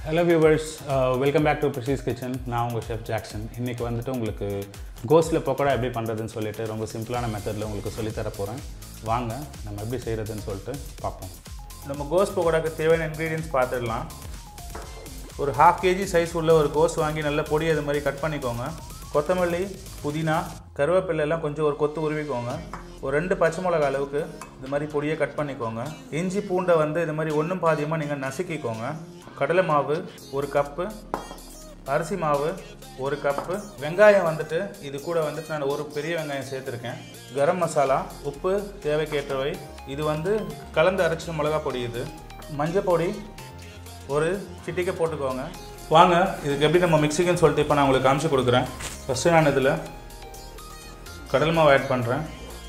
hello viewers welcome back to ப்ரிஷீஸ் kitchen நான் உங்கள் ஷெஃப் ஜாக்சன் இன்றைக்கி வந்துட்டு உங்களுக்கு கோஸ்டில் பக்கோடா எப்படி பண்ணுறதுன்னு சொல்லிட்டு ரொம்ப சிம்பிளான மெத்தடில் உங்களுக்கு சொல்லித் தர போகிறேன் வாங்க நம்ம எப்படி செய்கிறதுன்னு சொல்லிட்டு பார்ப்போம் நம்ம கோஸ் பக்கோடாக்கு தேவையான இன்க்ரீடியன்ஸ் பார்த்துடலாம் ஒரு ஹாஃப் கேஜி சைஸ் உள்ள ஒரு கோஸ் வாங்கி நல்ல பொடி அது மாதிரி கட் பண்ணிக்கோங்க கொத்தமல்லி புதினா கருவேப்பிலை எல்லாம் கொஞ்சம் ஒரு கொத்து உருவிக்கோங்க ஒரு ரெண்டு பச்சை மிளகா அளவுக்கு இது மாதிரி பொடியை கட் பண்ணிக்கோங்க இஞ்சி பூண்டை வந்து இது மாதிரி ஒன்றும் பாதியமாக நீங்கள் நசுக்கிக்கோங்க கடலை மாவு ஒரு கப்பு அரிசி மாவு ஒரு கப்பு வெங்காயம் வந்துட்டு இது கூட வந்துட்டு நான் ஒரு பெரிய வெங்காயம் சேர்த்துருக்கேன் கரம் மசாலா உப்பு தேவைக்கேற்றவை இது வந்து கலந்து அரைச்ச மிளகா பொடி இது மஞ்சள் பொடி ஒரு சிட்டிக்கை போட்டுக்கோங்க வாங்க இதுக்கு எப்படி நம்ம மிக்சிக்குன்னு சொல்லிட்டு இப்போ நான் உங்களுக்கு காமிச்சு கொடுக்குறேன் ஃபஸ்ட்டு நான் இதில் கடல் மாவு ஆட் பண்ணுறேன்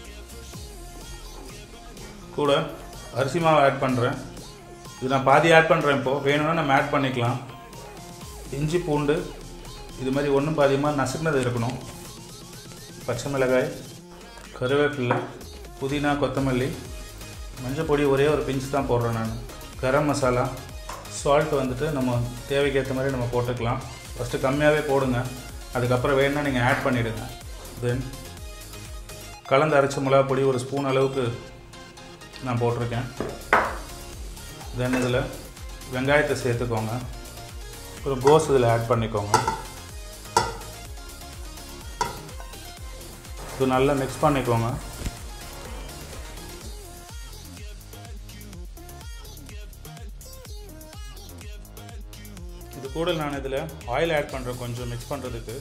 கூட அரிசி மாவு ஆட் பண்ணுறேன் இது நான் பாதி ஆட் பண்ணுறேன் இப்போது வேணும்னா நம்ம ஆட் பண்ணிக்கலாம் இஞ்சி பூண்டு இது மாதிரி ஒன்றும் பாதியமாக நசுக்குனது இருக்கணும் பச்சை மிளகாய் கருவேப்பிலை புதினா கொத்தமல்லி மஞ்சள் பொடி ஒரே ஒரு பிஞ்ச் தான் போடுறேன் நான் கரம் மசாலா சால்ட் வந்துட்டு நம்ம தேவைக்கு ஏற்ற மாதிரி நம்ம போட்டுக்கலாம் ஃபஸ்ட்டு கம்மியாகவே போடுங்க அதுக்கப்புறம் வேணும்னா நீங்கள் ஆட் பண்ணிவிடுங்க தென் கலந்து அரைச்ச மிளகா பொடி ஒரு ஸ்பூன் அளவுக்கு நான் போட்டிருக்கேன் தென் இதில் வெங்காயத்தை சேர்த்துக்கோங்க ஒரு கோஸ் இதில் ஆட் பண்ணிக்கோங்க இது நல்லா மிக்ஸ் பண்ணிக்கோங்க இது கூட நான் இதில் ஆயில் ஆட் பண்ணுறேன் கொஞ்சம் மிக்ஸ் பண்ணுறதுக்கு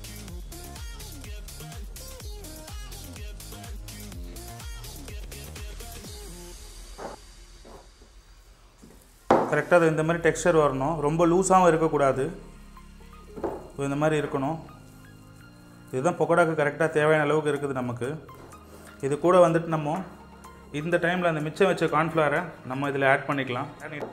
கரெக்டாக அது இந்த மாதிரி டெக்ஸ்சர் வரணும் ரொம்ப லூஸாகவும் இருக்கக்கூடாது இது இந்த மாதிரி இருக்கணும் இதுதான் பக்கோடாக்கு கரெக்டாக தேவையான அளவுக்கு இருக்குது நமக்கு இது கூட வந்துட்டு நம்ம இந்த டைமில் அந்த மிச்சம் வச்ச கார்ன்ஃப்ளவரை நம்ம இதில் ஆட் பண்ணிக்கலாம்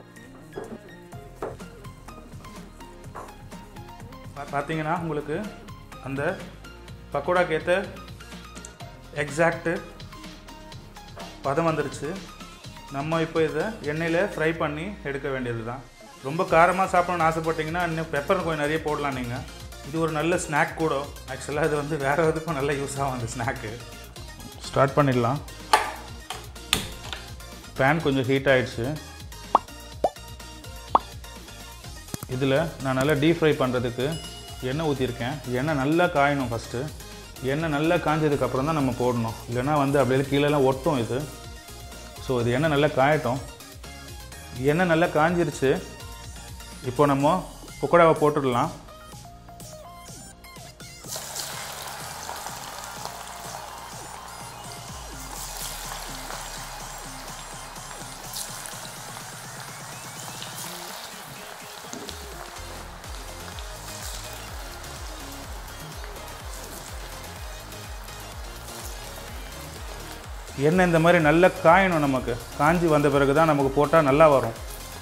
பா- பார்த்தீங்கன்னா உங்களுக்கு அந்த பக்கோடாக்கு ஏற்ற எக்ஸாக்ட்டு பதம் வந்துருச்சு நம்ம இப்போ இதை எண்ணெயில் ஃப்ரை பண்ணி எடுக்க வேண்டியது தான் ரொம்ப காரமாக சாப்பிடணும்னு ஆசைப்பட்டீங்கன்னா இன்னும் பெப்பர் கொஞ்சம் நிறைய போடலாம் நீங்கள் இது ஒரு நல்ல ஸ்நாக் கூட ஆக்சுவலாக இது வந்து வேறு எதுக்கும் நல்ல யூஸ் ஆகும் அந்த ஸ்நாக்கு ஸ்டார்ட் பண்ணிடலாம் பேன் கொஞ்சம் ஹீட் ஆயிடுச்சு இதில் நான் நல்லா டீப் ஃப்ரை பண்ணுறதுக்கு எண்ணெய் ஊற்றிருக்கேன் எண்ணெய் நல்லா காயணும் ஃபஸ்ட்டு எண்ணெய் நல்லா காஞ்சதுக்கப்புறம் தான் நம்ம போடணும் இல்லைன்னா வந்து அப்படியே கீழெல்லாம் ஒட்டும் இது ஸோ இது எண்ணெய் நல்லா காயட்டும் எண்ணெய் நல்லா காஞ்சிருச்சு இப்போ நம்ம பக்கோடாவை போட்டுடலாம் எண்ணெய் இந்த மாதிரி நல்லா காயணும் நமக்கு காஞ்சி வந்த பிறகு தான் நமக்கு போட்டால் நல்லா வரும்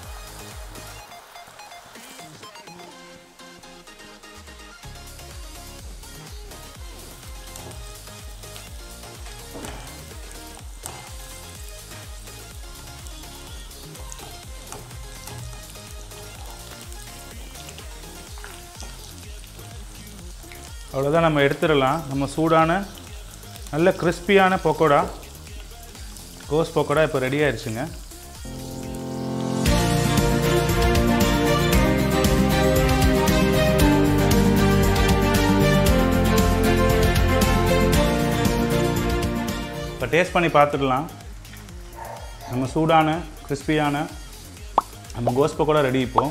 அவ்வளோதான் நம்ம எடுத்துடலாம் நம்ம சூடான நல்ல கிறிஸ்பியான பக்கோடா கோஸ் பக்கோடா இப்போ ரெடி ஆயிடுச்சுங்க இப்போ டேஸ்ட் பண்ணி பார்த்துடலாம் நம்ம சூடான கிறிஸ்பியான நம்ம கோஸ் பக்கோடா ரெடி இப்போ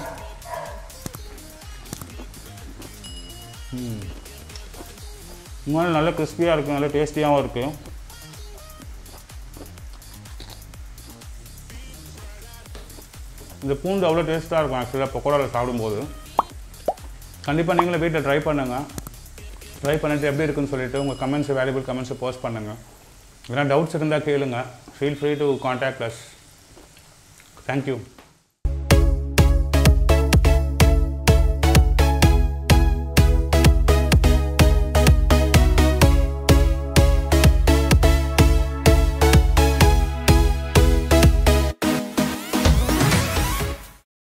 இன்னும் நல்ல கிறிஸ்பியாக இருக்கும் நல்ல டேஸ்டியாகவும் இருக்குது இந்த பூண்டு அவ்வளோ டேஸ்ட்டாக இருக்கும் ஆக்சுவலாக பக்கோடாவில் சாப்பிடும்போது கண்டிப்பாக நீங்களும் வீட்டில் ட்ரை பண்ணுங்கள் ட்ரை பண்ணிட்டு எப்படி இருக்குன்னு சொல்லிட்டு உங்கள் கமெண்ட்ஸ் வேல்யூபிள் கமெண்ட்ஸை போஸ்ட் பண்ணுங்கள் எதனா டவுட்ஸ் இருந்தால் கேளுங்க feel free to contact us thank you